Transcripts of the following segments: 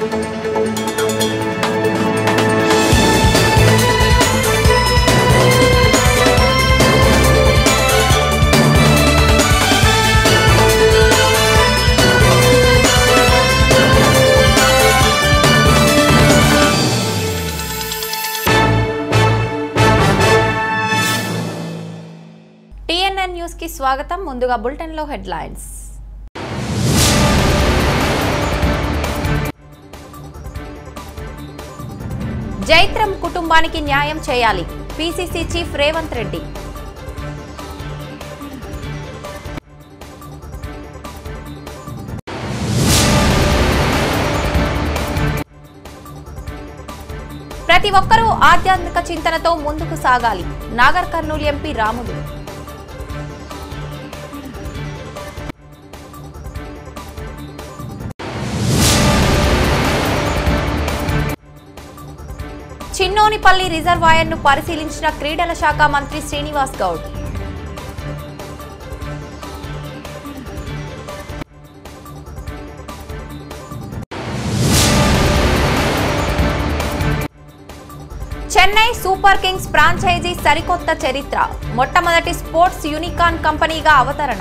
TNN news కి స్వాగతం ముందుగా బులెటిన్ లో హెడ్లైన్స్ జైత్రం కుటుంబానికి న్యాయం చేయాలి పిసిసి చీఫ్ రేవంత్ రెడ్డి ప్రతి ఒక్కరూ ఆధ్యాత్మిక చింతనతో ముందుకు సాగాలి నాగర్ కర్నూలు ఎంపీ రాములు చిన్నోనిపల్లి రిజర్వాయర్ను పరిశీలించిన క్రీడల శాఖ మంత్రి Srinivas Goud Chennai Super Kings franchise సరికొత్త చరిత్ర మొట్టమొదటి స్పోర్ట్స్ యూనికాన్ కంపెనీగా అవతరణ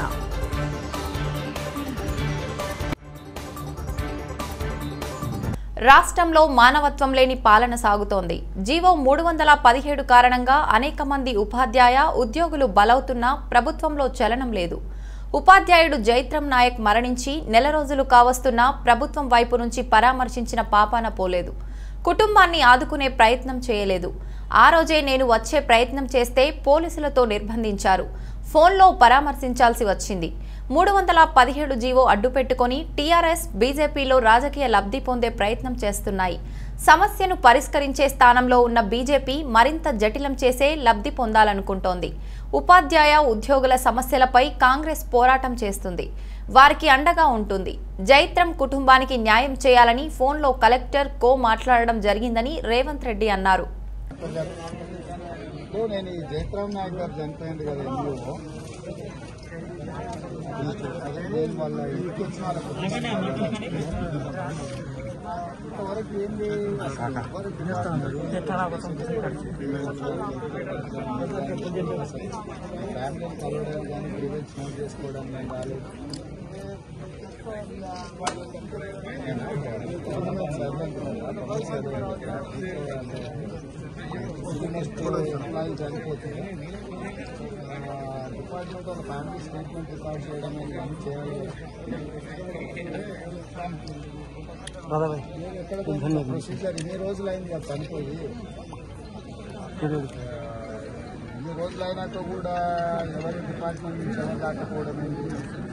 రాష్ట్రంలో మానవత్వం లేని పాలన సాగుతోంది జీవో మూడు వందల పదిహేడు కారణంగా అనేక మంది ఉపాధ్యాయ ఉద్యోగులు బలవుతున్నా ప్రభుత్వంలో చలనం లేదు ఉపాధ్యాయుడు జైత్రం నాయక్ మరణించి నెల రోజులు కావస్తున్నా ప్రభుత్వం వైపు నుంచి పరామర్శించిన పాపాన పోలేదు కుటుంబాన్ని ఆదుకునే ప్రయత్నం చేయలేదు ఆ రోజే నేను వచ్చే ప్రయత్నం చేస్తే పోలీసులతో నిర్బంధించారు ఫోన్లో పరామర్శించాల్సి వచ్చింది మూడు వందల పదిహేడు జీవో అడ్డుపెట్టుకొని టీఆర్ఎస్ బీజేపీలో రాజకీయ లబ్ధి పొందే ప్రయత్నం చేస్తున్నాయి సమస్యను పరిష్కరించే స్థానంలో ఉన్న బీజేపీ మరింత జటిలం చేసే లబ్ధి పొందాలనుకుంటోంది ఉపాధ్యాయ ఉద్యోగుల సమస్యలపై కాంగ్రెస్ పోరాటం చేస్తుంది వారికి అండగా ఉంటుంది జైత్రం కుటుంబానికి న్యాయం చేయాలని ఫోన్లో కలెక్టర్ కో మాట్లాడడం జరిగిందని రేవంత్ రెడ్డి అన్నారు ఇప్పుడు నేను ఈ జయత్రామ్ నాయక్ గారు చనిపోయింది కదా ఎన్జిఓ నేను వాళ్ళ ఇంటికి వచ్చిన వాళ్ళకి ఇంతవరకు ఏంది ఫ్యామిలీని కలవడం కానీ గ్రీవెన్స్ నోట్ చేసుకోవడం కానీ రాలేదు ఎంప్లాయీ చనిపోతే డిపార్ట్మెంట్ ఒక ఫ్యామిలీ స్టేట్మెంట్ రికార్డ్ చేయడం అనేది చేయాలి ప్రొసీజర్ ఇన్ని రోజులు అయింది కదా చనిపోయి ఇన్ని రోజులు అయినాక కూడా ఎవరి డిపార్ట్మెంట్ నుంచి ఎవరు దాకపోవడం ఏంటి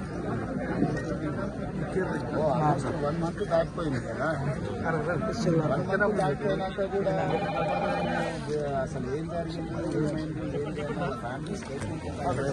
ఓ, almost వన్ మంత్ దాటిపోయింది కదా వన్ మంత్ దాటిపోయినాక కూడా అసలు ఏం జరిగింది ఏమైంది ఏంటి అన్న ఫ్యామిలీ స్టేట్మెంట్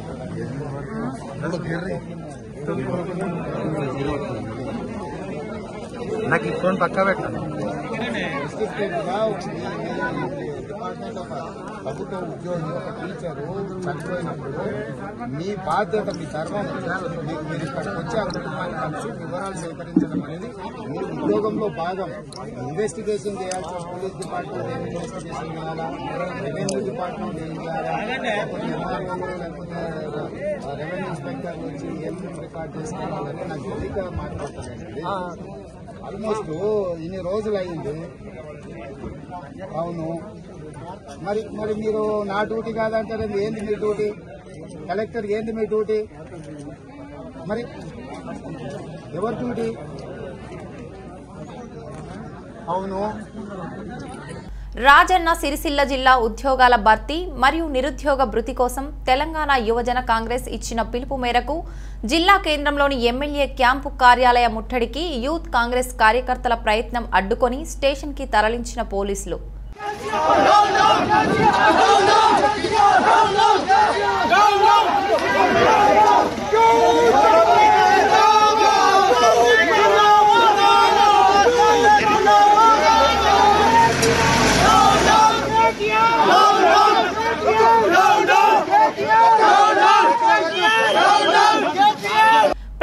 నాకు ఈ ఫోన్ పక్కా పెట్టాను గా డిపార్ట్మెంట్ ఒక ప్రభుత్వ ఉద్యోగి ఒక టీచరు చనిపోయినప్పుడు మీ బాధ్యత మీ ధర్మం మీకు మీరు ఇక్కడికి వచ్చి ఆ కుటుంబాన్ని కలిసి వివరాలు సేకరించడం అనేది మీ ఉద్యోగంలో భాగం ఇన్వెస్టిగేషన్ చేయాల్సిన పోలీస్ డిపార్ట్మెంట్ ఏం ఇన్వెస్టిగేషన్ చేయాలా రెవెన్యూ డిపార్ట్మెంట్ ఏం చేయాలా లేకపోతే ఎంఆర్ఓ లేకపోతే రెవెన్యూ ఇన్స్పెక్టర్ వచ్చి ఏం రికార్డ్ చేసుకోవాలని నాకు తెలియక మాట్లాడతానండి ఆల్మోస్ట్ ఇన్ని రోజులు అయింది అవును మరి మరి మీరు నా డ్యూటీ కాదంటారు ఏంది మీ డ్యూటీ కలెక్టర్ ఏంది మీ డ్యూటీ మరి ఎవరి డ్యూటీ అవును రాజన్న సిరిసిల్ల జిల్లా ఉద్యోగాల భర్తీ మరియు నిరుద్యోగ భృతి కోసం తెలంగాణ యువజన కాంగ్రెస్ ఇచ్చిన పిలుపు మేరకు జిల్లా కేంద్రంలోని ఎమ్మెల్యే క్యాంపు కార్యాలయ ముట్టడికి యూత్ కాంగ్రెస్ కార్యకర్తల ప్రయత్నం అడ్డుకొని స్టేషన్కి తరలించిన పోలీసులు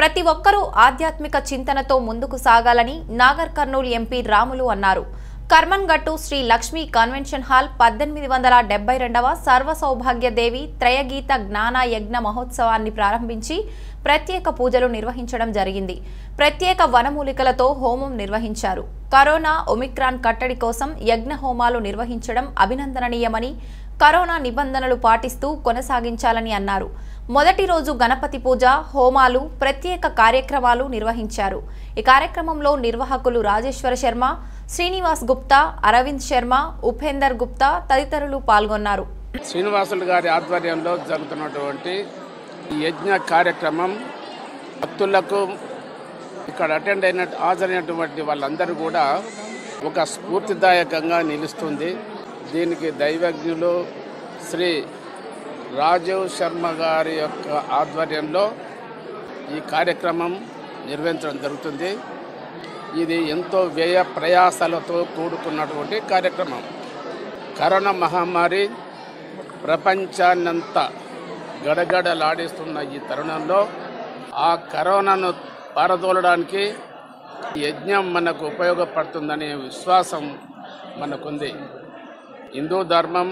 ప్రతి ఒక్కరూ ఆధ్యాత్మిక చింతనతో ముందుకు సాగాలని నాగర్ కర్నూలు ఎంపీ రాములు అన్నారు కర్మన్గట్టు శ్రీ లక్ష్మీ కన్వెన్షన్ హాల్ పద్దెనిమిది వందల డెబ్బై రెండవ సర్వ సౌభాగ్యదేవి త్రయగీత జ్ఞాన యజ్ఞ మహోత్సవాన్ని ప్రారంభించి ప్రత్యేక పూజలు నిర్వహించడం జరిగింది ప్రత్యేక వనమూలికలతో హోమం నిర్వహించారు కరోనా ఒమిక్రాన్ కట్టడి కోసం యజ్ఞ హోమాలు నిర్వహించడం అభినందనీయమని కరోనా నిబంధనలు పాటిస్తూ కొనసాగించాలని అన్నారు మొదటి రోజు గణపతి పూజ హోమాలు ప్రత్యేక కార్యక్రమాలు నిర్వహించారు ఈ కార్యక్రమంలో నిర్వాహకులు రాజేశ్వర శర్మ శ్రీనివాస్ గుప్తా అరవింద్ శర్మ ఉపేందర్ గుప్తా తదితరులు పాల్గొన్నారు శ్రీనివాసులు గారి ఆధ్వర్యంలో జరుగుతున్నటువంటి ఈ యజ్ఞ కార్యక్రమం భక్తులకు ఇక్కడ అటెండ్ అయిన హాజరైనటువంటి వాళ్ళందరూ కూడా ఒక స్ఫూర్తిదాయకంగా నిలుస్తుంది దీనికి దైవజ్ఞులు శ్రీ రాజీవ్ శర్మ గారి యొక్క ఆధ్వర్యంలో ఈ కార్యక్రమం నిర్వహించడం జరుగుతుంది ఇది ఎంతో వ్యయ ప్రయాసాలతో కూడుకున్నటువంటి కార్యక్రమం కరోనా మహమ్మారి ప్రపంచాన్నంతా గడగడలాడిస్తున్న ఈ తరుణంలో ఆ కరోనాను పారదోలడానికి ఈ యజ్ఞం మనకు ఉపయోగపడుతుందనే విశ్వాసం మనకుంది హిందూ ధర్మం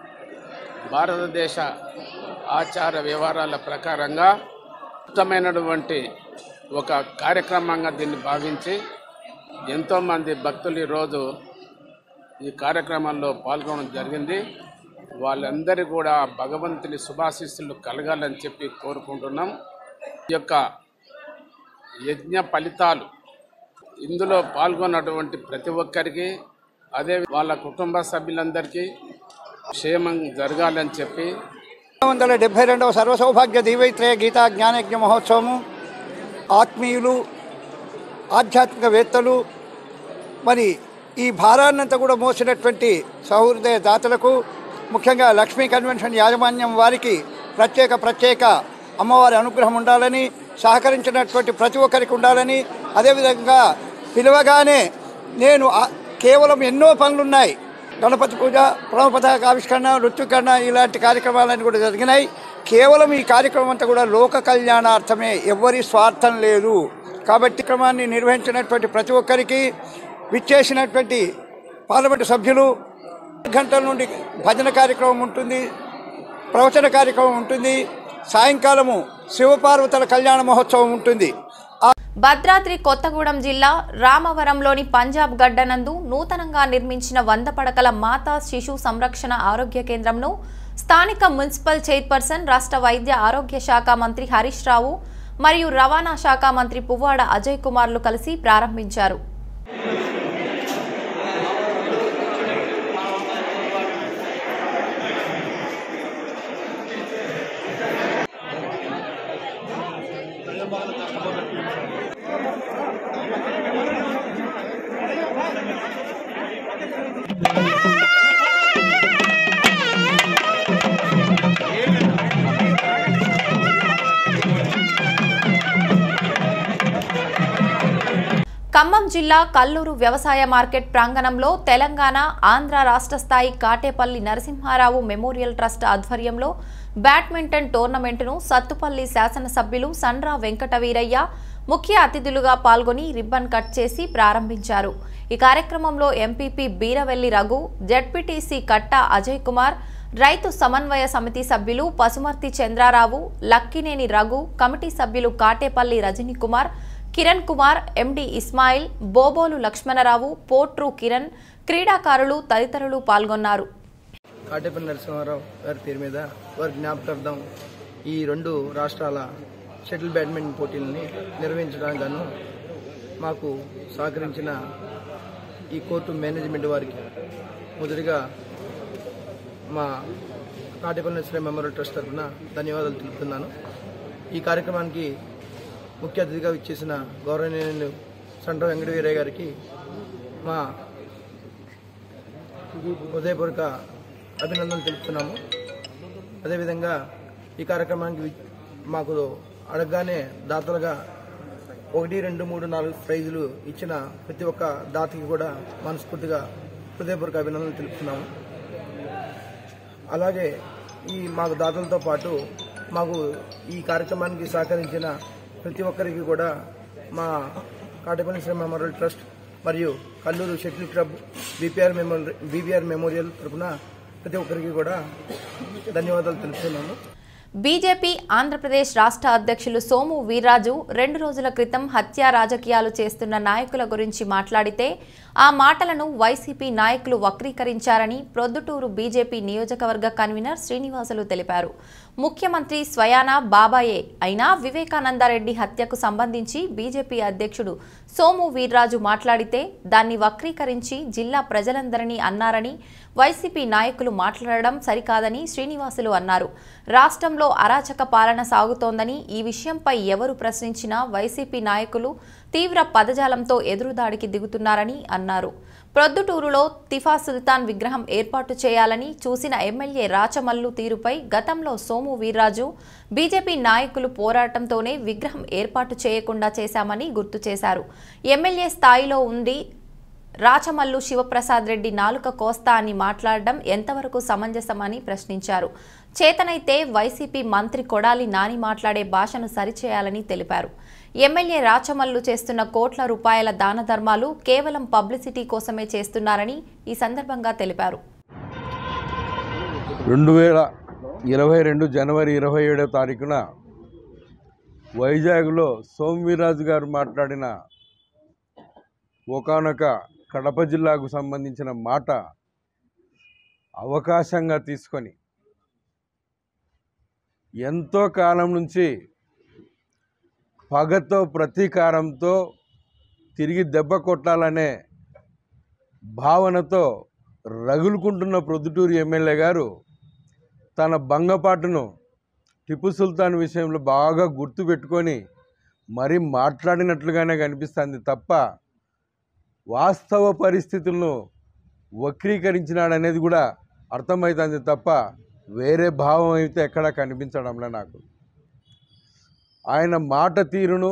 భారతదేశ ఆచార వ్యవహారాల ప్రకారంగా ఉత్తమైనటువంటి ఒక కార్యక్రమంగా దీన్ని భావించి ఎంతోమంది భక్తులు ఈరోజు ఈ కార్యక్రమంలో పాల్గొనడం జరిగింది వాళ్ళందరూ కూడా భగవంతుని శుభాశీస్సులు కలగాలని చెప్పి కోరుకుంటున్నాం ఈ యొక్క యజ్ఞ ఫలితాలు ఇందులో పాల్గొన్నటువంటి ప్రతి ఒక్కరికి అదే వాళ్ళ కుటుంబ సభ్యులందరికీ క్షేమం జరగాలని చెప్పి వందల డెబ్బై రెండవ సర్వసౌభాగ్య దీవైత్రయ గీతా జ్ఞానయజ్ఞ మహోత్సవము ఆత్మీయులు ఆధ్యాత్మికవేత్తలు మరి ఈ భారాన్నంతా కూడా మోసినటువంటి సహృదయ దాతలకు ముఖ్యంగా లక్ష్మీ కన్వెన్షన్ యాజమాన్యం వారికి ప్రత్యేక ప్రత్యేక అమ్మవారి అనుగ్రహం ఉండాలని సహకరించినటువంటి ప్రతి ఒక్కరికి ఉండాలని అదేవిధంగా పిలవగానే నేను ఆ- కేవలం ఎన్నో పనులున్నాయి గణపతి పూజ ప్రణవ పతాక ఆవిష్కరణ నృత్యకరణ ఇలాంటి కార్యక్రమాలన్నీ కూడా జరిగినాయి కేవలం ఈ కార్యక్రమం అంతా కూడా లోక కళ్యాణార్థమే ఎవ్వరి స్వార్థం లేదు కాబట్టి ఈ క్రమాన్ని నిర్వహించినటువంటి ప్రతి ఒక్కరికి విచ్చేసినటువంటి పార్లమెంటు సభ్యులు గంటల నుండి భజన కార్యక్రమం ఉంటుంది ప్రవచన కార్యక్రమం ఉంటుంది సాయంకాలము శివపార్వతుల కళ్యాణ మహోత్సవం ఉంటుంది భద్రాద్రి కొత్తగూడెం జిల్లా రామవరంలోని పంజాబ్ గడ్డనందు నూతనంగా నిర్మించిన వంద పడకల మాతా శిశు సంరక్షణ ఆరోగ్య కేంద్రంను స్థానిక మున్సిపల్ చైర్పర్సన్ రాష్ట్ర వైద్య ఆరోగ్య శాఖ మంత్రి హరీష్ రావు మరియు రవాణా శాఖ మంత్రి పువ్వాడ అజయ్ కుమార్లు కలిసి ప్రారంభించారు ఖమ్మం జిల్లా కల్లూరు వ్యవసాయ మార్కెట్ ప్రాంగణంలో తెలంగాణ ఆంధ్ర రాష్ట్ర స్థాయి కాటేపల్లి నరసింహారావు మెమోరియల్ ట్రస్ట్ ఆధ్వర్యంలో బ్యాడ్మింటన్ టోర్నమెంటును సత్తుపల్లి శాసనసభ్యులు సండ్రా వెంకటవీరయ్య ముఖ్య అతిథులుగా పాల్గొని రిబ్బన్ కట్ చేసి ప్రారంభించారు ఈ కార్యక్రమంలో ఎంపీపీ బీరవెల్లి రఘు జడ్పీటీసీ కట్టా అజయ్ కుమార్ రైతు సమన్వయ సమితి సభ్యులు పసుమర్తి చంద్రారావు లక్కినేని రఘు కమిటీ సభ్యులు కాటేపల్లి రజనీ కుమార్ కిరణ్ కుమార్ ఎండి ఇస్మాయిల్ బోబోలు లక్ష్మణరావు పోట్రు కిరణ్ క్రీడాకారులు తదితరులు పాల్గొన్నారు కాటేపల్లి నరసింహారావు గారి పేరు మీద వారి జ్ఞాపకార్థం ఈ రెండు రాష్ట్రాల షటిల్ బ్యాడ్మింటన్ పోటీలని నిర్వహించడానికి గాను మాకు సహకరించిన ఈ కోర్టు మేనేజ్మెంట్ వారికి మొదటిగా మా కాటేపల్లి నరసింహ మెమోరియల్ ట్రస్ట్ తరఫున ధన్యవాదాలు తెలుపుతున్నాను ఈ కార్యక్రమానికి ముఖ్య అతిథిగా ఇచ్చేసిన గౌరవనీయులు సండ్ర వెంకటవీరయ్య గారికి మా హృదయపూర్వక అభినందనలు తెలుపుతున్నాము అదేవిధంగా ఈ కార్యక్రమానికి వి- మాకు అడగగానే దాతలుగా ఒకటి రెండు మూడు నాలుగు ప్రైజులు ఇచ్చిన ప్రతి ఒక్క దాతకి కూడా మనస్ఫూర్తిగా హృదయపూర్వక అభినందనలు తెలుపుతున్నాము అలాగే ఈ మాకు దాతలతో పాటు మాకు ఈ కార్యక్రమానికి సహకరించిన ప్రతి ఒక్కరికి కూడా మా కాటపల్లి శ్రీ మెమోరియల్ ట్రస్ట్ మరియు Kallur shuttle club BPR memorial BBR memorial తరఫున ప్రతి ఒక్కరికి కూడా ధన్యవాదాలు తెలుపుతున్నాము బీజేపీ ఆంధ్రప్రదేశ్ రాష్ట్ర అధ్యక్షులు సోము వీర్రాజు రెండు రోజుల క్రితం హత్యా రాజకీయాలు చేస్తున్న నాయకుల గురించి మాట్లాడితే ఆ మాటలను వైసీపీ నాయకులు వక్రీకరించారని ప్రొద్దుటూరు బీజేపీ నియోజకవర్గ కన్వీనర్ శ్రీనివాసులు తెలిపారు ముఖ్యమంత్రి స్వయానా బాబాయే అయినా వివేకానందరెడ్డి హత్యకు సంబంధించి బీజేపీ అధ్యక్షుడు సోము వీర్రాజు మాట్లాడితే దాన్ని వక్రీకరించి జిల్లా ప్రజలందరినీ అన్నారని వైసీపీ నాయకులు మాట్లాడడం సరికాదని శ్రీనివాసులు అన్నారు రాష్ట్రంలో అరాచక పాలన సాగుతోందని ఈ విషయంపై ఎవరు ప్రశ్నించినా వైసీపీ నాయకులు తీవ్ర పదజాలంతో ఎదురుదాడికి దిగుతున్నారని అన్నారు ప్రొద్దుటూరులో తిఫా సుల్తాన్ విగ్రహం ఏర్పాటు చేయాలని చూసిన ఎమ్మెల్యే రాచమల్లు తీరుపై గతంలో సోము వీర్రాజు బీజేపీ నాయకులు పోరాటంతోనే విగ్రహం ఏర్పాటు చేయకుండా చేశామని గుర్తు చేశారు ఎమ్మెల్యే స్థాయిలో ఉండి రాచమల్లు శివప్రసాద్ రెడ్డి నాలుక కోస్తా అని మాట్లాడడం ఎంతవరకు సమంజసమని ప్రశ్నించారు చేతనైతే వైసీపీ మంత్రి కొడాలి నాని మాట్లాడే భాషను సరిచేయాలని తెలిపారు ఎమ్మెల్యే రాచమల్లు చేస్తున్న కోట్ల రూపాయల దాన ధర్మాలు కేవలం పబ్లిసిటీ కోసమే చేస్తున్నారని ఈ సందర్భంగా తెలిపారు రెండు వేల ఇరవై రెండు జనవరి ఇరవై ఏడో తారీఖున వైజాగ్లో సోమవీరాజు గారు మాట్లాడిన ఒకానొక కడప జిల్లాకు సంబంధించిన మాట అవకాశంగా తీసుకొని ఎంతో కాలం నుంచి పగతో ప్రతీకారంతో తిరిగి దెబ్బ కొట్టాలనే భావనతో రగులుకుంటున్న ప్రొద్దుటూరు ఎమ్మెల్యే గారు తన భంగపాటును టిప్పు సుల్తాన్ విషయంలో బాగా గుర్తుపెట్టుకొని మరీ మాట్లాడినట్లుగానే కనిపిస్తుంది తప్ప వాస్తవ పరిస్థితులను వక్రీకరించినాడనేది కూడా అర్థమవుతుంది తప్ప వేరే భావం అయితే ఎక్కడా కనిపించడంలే నాకు ఆయన మాట తీరును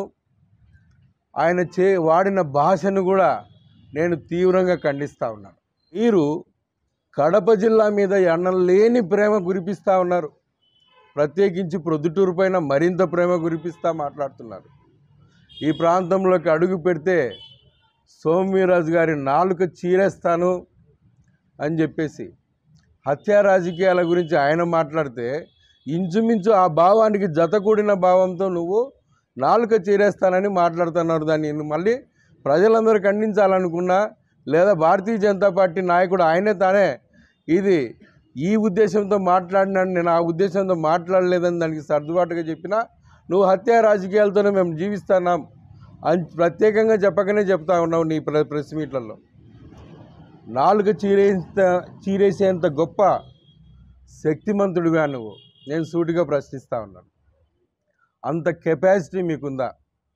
ఆయన చే వాడిన భాషను కూడా నేను తీవ్రంగా ఖండిస్తూ ఉన్నాను మీరు కడప జిల్లా మీద ఎన్నలేని ప్రేమ కురిపిస్తూ ఉన్నారు ప్రత్యేకించి ప్రొద్దుటూరు పైన మరింత ప్రేమ కురిపిస్తూ మాట్లాడుతున్నారు ఈ ప్రాంతంలోకి అడుగు పెడితే సోమవీరాజు గారి నాలుక చీరేస్తాను అని చెప్పేసి హత్యా రాజకీయాల గురించి ఆయన మాట్లాడితే ఇంచుమించు ఆ భావానికి జతకూడిన భావంతో నువ్వు నాలుక చీరేస్తానని మాట్లాడుతున్నారు దాన్ని నువ్వు మళ్ళీ ప్రజలందరూ ఖండించాలనుకున్నా లేదా భారతీయ జనతా పార్టీ నాయకుడు ఆయనే తానే ఇది ఈ ఉద్దేశంతో మాట్లాడినాను నేను ఆ ఉద్దేశంతో మాట్లాడలేదని దానికి సర్దుబాటుగా చెప్పినా నువ్వు హత్యా రాజకీయాలతోనే మేము జీవిస్తున్నాం అని ప్రత్యేకంగా చెప్పకనే చెప్తా ఉన్నావు నీ ప్ర ప్రెస్ మీట్లలో నాలుగు చీరేంత చీరేసేంత గొప్ప శక్తిమంతుడిగా నువ్వు నేను సూటిగా ప్రశ్నిస్తా ఉన్నాను అంత కెపాసిటీ మీకుందా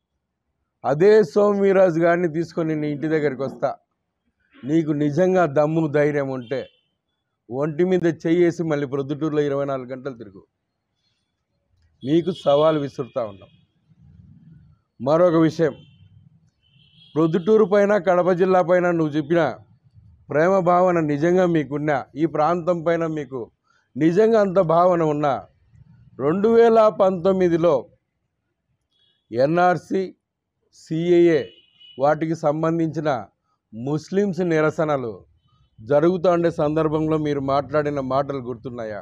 అదే సోమవీరాజు గారిని తీసుకొని నీ ఇంటి దగ్గరికి వస్తా నీకు నిజంగా దమ్ము ధైర్యం ఉంటే ఒంటి మీద చెయ్యేసి మళ్ళీ ప్రొద్దుటూరులో ఇరవై నాలుగు గంటలు తిరుగు మీకు సవాలు విసురుతా ఉన్నాం మరొక విషయం ప్రొద్దుటూరు పైన కడప జిల్లా పైన నువ్వు చెప్పిన ప్రేమ భావన నిజంగా మీకున్నా ఈ ప్రాంతం పైన మీకు నిజంగా అంత భావన ఉన్నా రెండు వేల పంతొమ్మిదిలో ఎన్ఆర్సి సిఏఏ వాటికి సంబంధించిన ముస్లిమ్స్ నిరసనలు జరుగుతూ ఉండే సందర్భంలో మీరు మాట్లాడిన మాటలు గుర్తున్నాయా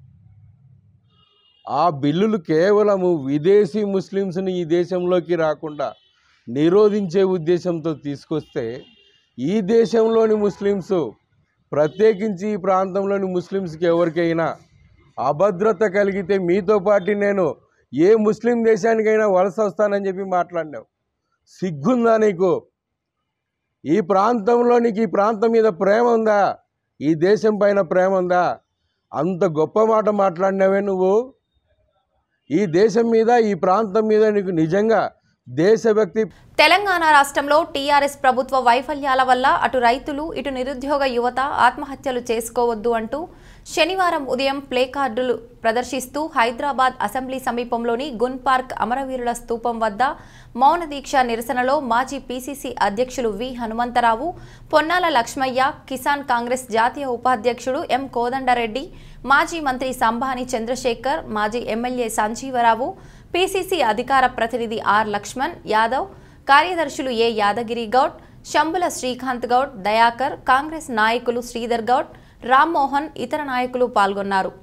ఆ బిల్లులు కేవలము విదేశీ ముస్లిమ్స్ని ఈ దేశంలోకి రాకుండా నిరోధించే ఉద్దేశంతో తీసుకొస్తే ఈ దేశంలోని ముస్లిమ్స్ ప్రత్యేకించి ఈ ప్రాంతంలోని ముస్లిమ్స్కి ఎవరికైనా అభద్రత కలిగితే మీతో పాటు నేను ఏ ముస్లిం దేశానికైనా వలస వస్తానని చెప్పి మాట్లాడినావు సిగ్గుందా నీకు ఈ ప్రాంతంలో నీకు ఈ ప్రాంతం మీద ప్రేమ ఉందా ఈ దేశం పైన ప్రేమ ఉందా అంత గొప్ప మాట మాట్లాడినావే నువ్వు ఈ దేశం మీద ఈ ప్రాంతం మీద నీకు నిజంగా దేశభక్తి తెలంగాణ రాష్ట్రంలో టీఆర్ఎస్ ప్రభుత్వ వైఫల్యాల వల్ల అటు రైతులు ఇటు నిరుద్యోగ యువత ఆత్మహత్యలు చేసుకోవద్దు అంటూ శనివారం ఉదయం ప్లే కార్డులు ప్రదర్శిస్తూ హైదరాబాద్ అసెంబ్లీ సమీపంలోని గున్ పార్క్ అమరవీరుల స్తూపం వద్ద మౌన దీక్ష నిరసనలో మాజీ పీసీసీ అధ్యక్షులు వి హనుమంతరావు పొన్నాల లక్ష్మయ్య కిసాన్ కాంగ్రెస్ జాతీయ ఉపాధ్యక్షుడు ఎం కోదండరెడ్డి మాజీ మంత్రి సంభాని చంద్రశేఖర్ మాజీ ఎమ్మెల్యే సంజీవరావు పీసీసీ అధికార ప్రతినిధి ఆర్ లక్ష్మణ్ యాదవ్ కార్యదర్శులు ఏ యాదగిరి గౌడ్ శంబుల శ్రీకాంత్ గౌడ్ దయాకర్ కాంగ్రెస్ నాయకులు శ్రీధర్ గౌడ్ రామ్మోహన్ ఇతర నాయకులు పాల్గొన్నారు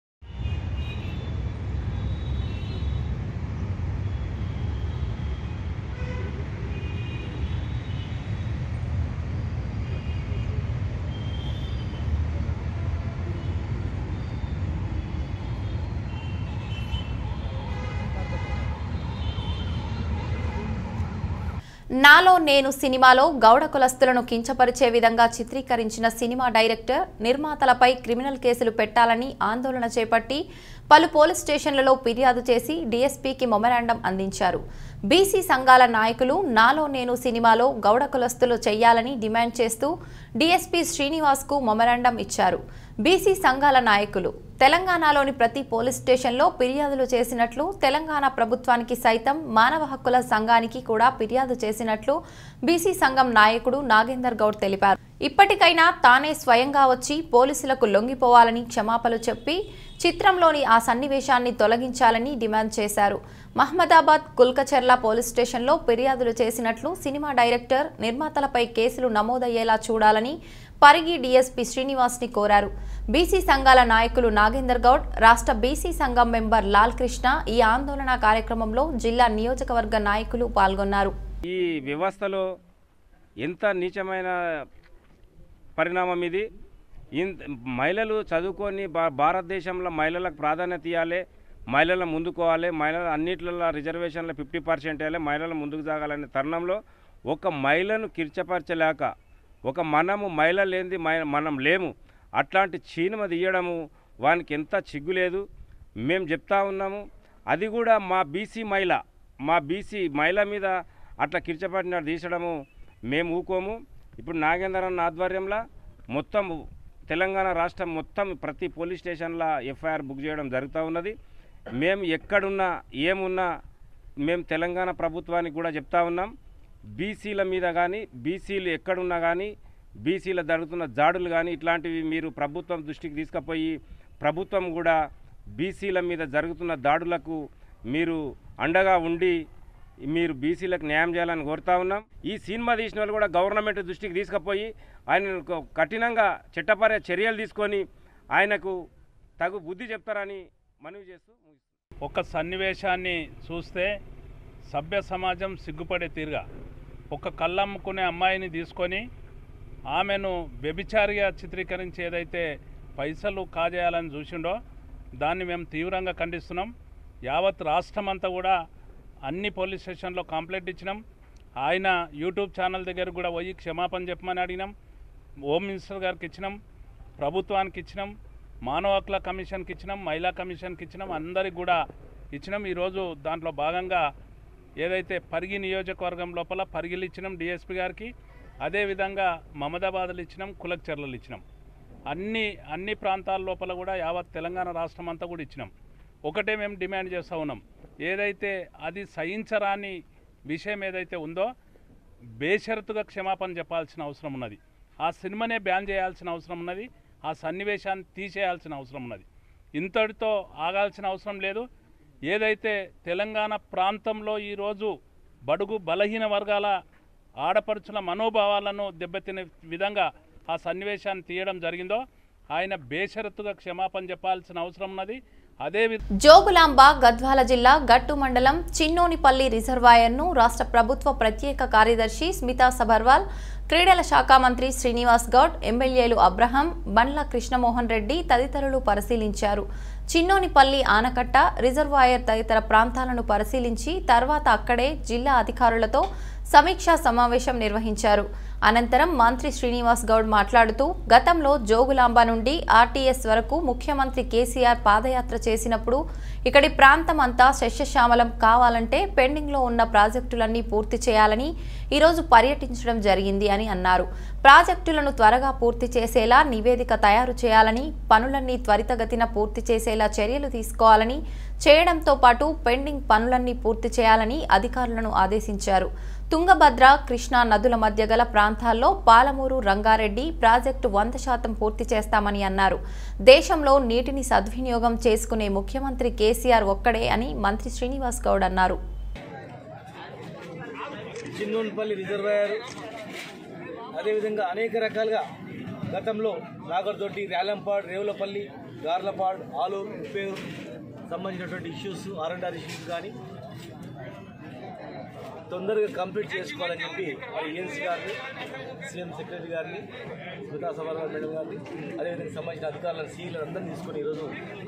నాలో నేను సినిమాలో గౌడ కులస్తులను కించపరిచే విధంగా చిత్రీకరించిన సినిమా డైరెక్టర్ నిర్మాతలపై క్రిమినల్ కేసులు పెట్టాలని ఆందోళన చేపట్టి పలు పోలీస్ స్టేషన్లలో ఫిర్యాదు చేసి డీఎస్పీకి మొమెరాండం అందించారు బీసీ సంఘాల నాయకులు నాలో నేను సినిమాలో గౌడ కులస్తులు చేయాలని డిమాండ్ చేస్తూ డీఎస్పీ శ్రీనివాస్కు మొమెరాండం ఇచ్చారు బీసీ సంఘాల నాయకులు తెలంగాణలోని ప్రతి పోలీస్ స్టేషన్లో ఫిర్యాదులు చేసినట్లు తెలంగాణ ప్రభుత్వానికి సైతం మానవ హక్కుల సంఘానికి కూడా ఫిర్యాదు చేసినట్లు బీసీ సంఘం నాయకుడు నాగేందర్ గౌడ్ తెలిపారు ఇప్పటికైనా తానే స్వయంగా వచ్చి పోలీసులకు లొంగిపోవాలని క్షమాపణలు చెప్పి చిత్రంలోని ఆ సన్నివేశాన్ని తొలగించాలని డిమాండ్ చేశారు మహమ్మదాబాద్ కుల్కచర్ల పోలీస్ స్టేషన్లో ఫిర్యాదులు చేసినట్లు సినిమా డైరెక్టర్ నిర్మాతలపై కేసులు నమోదయ్యేలా చూడాలని పరిగి డీఎస్పీ శ్రీనివాస్ని కోరారు బీసీ సంఘాల నాయకులు నాగేందర్ గౌడ్ రాష్ట్ర బీసీ సంఘం మెంబర్ లాల్ కృష్ణ ఈ ఆందోళన కార్యక్రమంలో జిల్లా నియోజకవర్గ నాయకులు పాల్గొన్నారు ఈ వ్యవస్థలో ఎంత నీచమైన పరిణామం ఇది ఇన్ మహిళలు చదువుకొని భా భారతదేశంలో మహిళలకు ప్రాధాన్యత ఇవ్వాలి మహిళలను ముందుకోవాలి మహిళలు అన్నిట్లలో రిజర్వేషన్లో ఫిఫ్టీ పర్సెంట్ వేయాలి మహిళలు ముందుకు సాగాలనే తరుణంలో ఒక మహిళను కిర్చపరచలేక ఒక మనము మహిళ లేనిది మై- మనం లేము అట్లాంటి చీనమ తీయడము వానికి ఎంత చిగ్గు లేదు మేము చెప్తా ఉన్నాము అది కూడా మా బీసీ మహిళ మా బీసీ మహిళ మీద అట్లా కిర్చపడిన తీసడము మేము ఊకోము ఇప్పుడు నాగేంద్రన్ ఆధ్వర్యంలో మొత్తం తెలంగాణ రాష్ట్రం మొత్తం ప్రతి పోలీస్ స్టేషన్లో ఎఫ్ఐఆర్ బుక్ చేయడం జరుగుతూ ఉన్నది మేము ఎక్కడున్నా ఏమున్నా మేము తెలంగాణ ప్రభుత్వానికి కూడా చెప్తా ఉన్నాం బీసీల మీద కానీ బీసీలు ఎక్కడున్నా కానీ బీసీల జరుగుతున్న జాడులు కానీ ఇట్లాంటివి మీరు ప్రభుత్వం దృష్టికి తీసుకుపోయి ప్రభుత్వం కూడా బీసీల మీద జరుగుతున్న దాడులకు మీరు అండగా ఉండి మీరు బీసీలకు న్యాయం చేయాలని కోరుతా ఉన్నాం ఈ సినిమా తీసిన వాళ్ళు కూడా గవర్నమెంట్ దృష్టికి తీసుకుపోయి ఆయనకు కఠినంగా చట్టపర చర్యలు తీసుకొని ఆయనకు తగు బుద్ధి చెప్తారని మనవి చేస్తూ ముగిస్తున్నాను. ఒక సన్నివేశాన్ని చూస్తే సభ్య సమాజం సిగ్గుపడే తీరుగా ఒక కళ్ళమ్ముకునే అమ్మాయిని తీసుకొని ఆమెను వ్యభిచారిగా చిత్రీకరించి ఏదైతే పైసలు కాజేయాలని చూసిండో దాన్ని మేము తీవ్రంగా ఖండిస్తున్నాం యావత్ రాష్ట్రం అంతా కూడా అన్ని పోలీస్ స్టేషన్లో కంప్లైంట్ ఇచ్చినాం ఆయన యూట్యూబ్ ఛానల్ దగ్గర కూడా పోయి క్షమాపణ చెప్పమని అడిగినాం హోమ్ మినిస్టర్ గారికి ఇచ్చినాం ప్రభుత్వానికి ఇచ్చినాం మానవ హక్కుల కమిషన్కి ఇచ్చినాం మహిళా కమిషన్కి ఇచ్చినాం అందరికి కూడా ఇచ్చినాం ఈరోజు దాంట్లో భాగంగా ఏదైతే పరిగి నియోజకవర్గం లోపల పరిగిలు ఇచ్చినాం డిఎస్పి గారికి అదేవిధంగా మమదాబాద్లు ఇచ్చినాం కులక్చర్లలు ఇచ్చినాం అన్ని అన్ని ప్రాంతాల లోపల కూడా యావత్ తెలంగాణ రాష్ట్రం అంతా కూడా ఇచ్చినాం ఒకటే మేము డిమాండ్ చేస్తూ ఉన్నాం ఏదైతే అది సహించరాని విషయం ఏదైతే ఉందో బేషరతుగా క్షమాపణ చెప్పాల్సిన అవసరం ఉన్నది ఆ సినిమానే బ్యాన్ చేయాల్సిన అవసరం ఉన్నది ఆ సన్నివేశాన్ని తీసేయాల్సిన అవసరం ఉన్నది ఇంతటితో ఆగాల్సిన అవసరం లేదు ఏదైతే తెలంగాణ ప్రాంతంలో ఈరోజు బడుగు బలహీన వర్గాల ఆడపడుచుల మనోభావాలను దెబ్బతినే విధంగా ఆ సన్నివేశాన్ని తీయడం జరిగిందో ఆయన బేషరతుగా క్షమాపణ చెప్పాల్సిన అవసరం ఉన్నది అదే జోగులాంబ గద్వాల జిల్లా గట్టు మండలం చిన్నోనిపల్లి రిజర్వాయర్ను రాష్ట్ర ప్రభుత్వ ప్రత్యేక కార్యదర్శి స్మితా సబర్వాల్ క్రీడల శాఖ మంత్రి శ్రీనివాస్ గౌడ్ ఎమ్మెల్యేలు అబ్రహం బండ్ల కృష్ణమోహన్ రెడ్డి తదితరులు పరిశీలించారు చిన్నోనిపల్లి ఆనకట్ట రిజర్వాయర్ తదితర ప్రాంతాలను పరిశీలించి తర్వాత అక్కడే జిల్లా అధికారులతో సమీక్షా సమావేశం నిర్వహించారు అనంతరం మంత్రి శ్రీనివాస్ గౌడ్ మాట్లాడుతూ గతంలో జోగులాంబ నుండి ఆర్టీఎస్ వరకు ముఖ్యమంత్రి కేసీఆర్ పాదయాత్ర చేసినప్పుడు ఇక్కడి ప్రాంతం అంతా శస్యశ్యామలం కావాలంటే పెండింగ్లో ఉన్న ప్రాజెక్టులన్నీ పూర్తి చేయాలని ఈరోజు పర్యటించడం జరిగింది అని అన్నారు ప్రాజెక్టులను త్వరగా పూర్తి చేసేలా నివేదిక తయారు చేయాలని పనులన్నీ త్వరితగతిన పూర్తి చేసేలా చర్యలు తీసుకోవాలని చేయడంతో పాటు పెండింగ్ పనులన్నీ పూర్తి చేయాలని అధికారులను ఆదేశించారు తుంగభద్ర కృష్ణా నదుల మధ్య గల ప్రాంతాల్లో పాలమూరు రంగారెడ్డి ప్రాజెక్టు వంద శాతం పూర్తి చేస్తామని అన్నారు దేశంలో నీటిని సద్వినియోగం చేసుకునే ముఖ్యమంత్రి కేసీఆర్ ఒక్కడే అని మంత్రి శ్రీనివాస్ గౌడ్ అన్నారు చిన్నోన్పల్లి రిజర్వాయర్ అదేవిధంగా అనేక రకాలుగా గతంలో నాగర్దొడ్డి రేలంపాడ్ రేవులపల్లి గార్లపాడ్ ఆలూరు ఉప్పేరు సంబంధించినటువంటి issues R and R issues కానీ తొందరగా కంప్లీట్ చేసుకోవాలని చెప్పి మరి ఏఎన్సీ గారిని సీఎం సెక్రటరీ గారిని స్మితా సబర్వాల్ మేడం గారిని అదేవిధంగా సంబంధించిన అధికారులను సీఈలను అందరినీ తీసుకొని ఈరోజు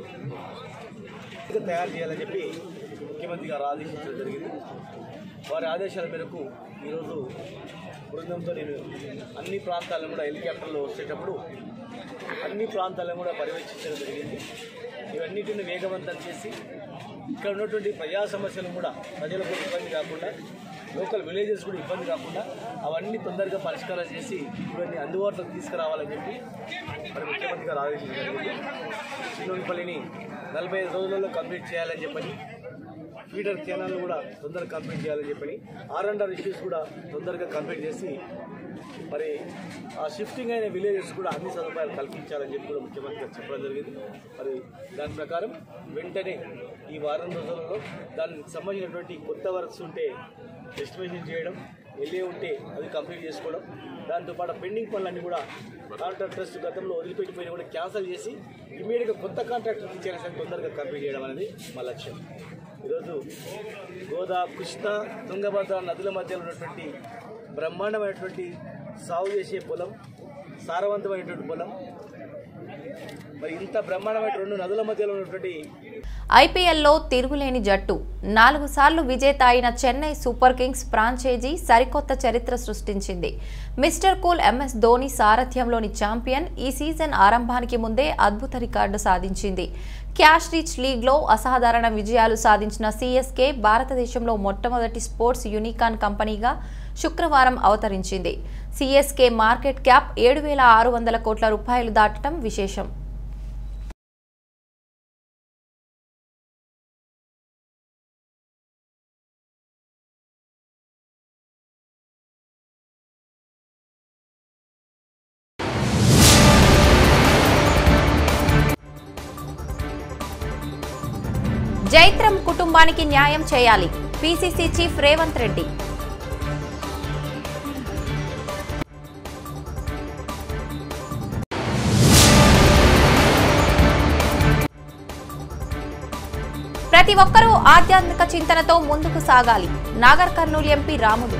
తయారు చేయాలని చెప్పి ముఖ్యమంత్రి గారు ఆదేశించడం జరిగింది వారి ఆదేశాల మేరకు ఈరోజు బృందంతో నేను అన్ని ప్రాంతాలను కూడా హెలికాప్టర్లో వచ్చేటప్పుడు అన్ని ప్రాంతాలను కూడా పర్యవేక్షించడం జరిగింది ఇవన్నిటిని వేగవంతం చేసి ఇక్కడ ఉన్నటువంటి ప్రజా సమస్యలు కూడా ప్రజలకు ఇబ్బంది కాకుండా లోకల్ విలేజెస్ కూడా ఇబ్బంది కాకుండా అవన్నీ తొందరగా పరిష్కారం చేసి ఇవన్నీ అందుబాటులోకి తీసుకురావాలని చెప్పి మరి ముఖ్యమంత్రి గారు ఆదేశించడం జరిగింది చిన్నపల్లిని నలభై ఐదు రోజులలో కంప్లీట్ చేయాలని చెప్పని ఫీడర్ కెనాల్ కూడా తొందరగా కంప్లీట్ చేయాలని చెప్పని ఆర్ అండ్ ఆర్ ఇష్యూస్ కూడా తొందరగా కంప్లీట్ చేసి మరి ఆ షిఫ్టింగ్ అయిన విలేజెస్ కూడా అన్ని సదుపాయాలు కల్పించాలని చెప్పి కూడా ముఖ్యమంత్రి గారు చెప్పడం జరిగింది మరి దాని ప్రకారం వెంటనే ఈ వారం రోజులలో దానికి సంబంధించినటువంటి కొత్త వర్క్స్ ఉంటే ఎస్టిమేషన్ చేయడం వెళ్ళే ఉంటే అది కంప్లీట్ చేసుకోవడం దాంతోపాటు పెండింగ్ పనులన్నీ కూడా కాంట్రాక్టర్స్ గతంలో వదిలిపెట్టిపోయిన కూడా క్యాన్సిల్ చేసి ఇమీడియట్గా కొత్త కాంట్రాక్టర్ ఇచ్చేసిన తొందరగా కంప్లీట్ చేయడం అనేది మా లక్ష్యం ఈరోజు గోదా కృష్ణ తుంగభద్ర నదుల మధ్యలో ఉన్నటువంటి బ్రహ్మాండమైనటువంటి సాగు చేసే పొలం సారవంతమైనటువంటి పొలం మరి ఇంత బ్రహ్మాండమైన రెండు నదుల మధ్యలో ఉన్నటువంటి ఐపీఎల్లో తిరుగులేని జట్టు నాలుగు సార్లు విజేత అయిన చెన్నై సూపర్ కింగ్స్ ఫ్రాంచైజీ సరికొత్త చరిత్ర సృష్టించింది మిస్టర్ కూల్ ఎంఎస్ ధోని సారథ్యంలోని ఛాంపియన్ ఈ సీజన్ ఆరంభానికి ముందే అద్భుత రికార్డు సాధించింది క్యాష్ రిచ్ లీగ్లో అసాధారణ విజయాలు సాధించిన సీఎస్కే భారతదేశంలో మొట్టమొదటి స్పోర్ట్స్ యూనికాన్ కంపెనీగా శుక్రవారం అవతరించింది సీఎస్కే మార్కెట్ క్యాప్ ఏడు వేల ఆరు వందల కోట్ల రూపాయలు దాటడం విశేషం జైత్రం కుటుంబానికి న్యాయం చేయాలి పీసీసీ చీఫ్ రేవంత్ రెడ్డి ప్రతి ఒక్కరూ ఆధ్యాత్మిక చింతనతో ముందుకు సాగాలి నాగర్ కర్నూలు ఎంపీ రాములు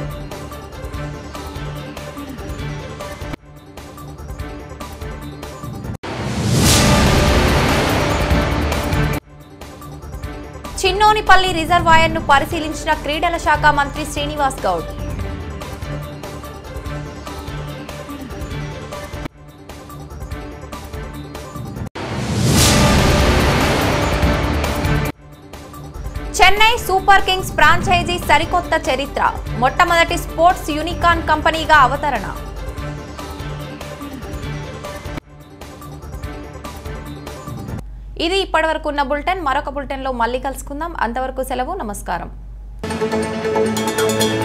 చిన్నోనిపల్లి రిజర్వాయర్ను పరిశీలించిన క్రీడల శాఖ మంత్రి Srinivas Goud Chennai Super Kings franchise సరికొత్త చరిత్ర మొట్టమొదటి స్పోర్ట్స్ యూనికాన్ కంపెనీగా అవతరణ ఇది ఇప్పటివరకు ఉన్న బులెటిన్ మరొక బులెటిన్లో మళ్ళీ కలుసుకుందాం అంతవరకు సెలవు నమస్కారం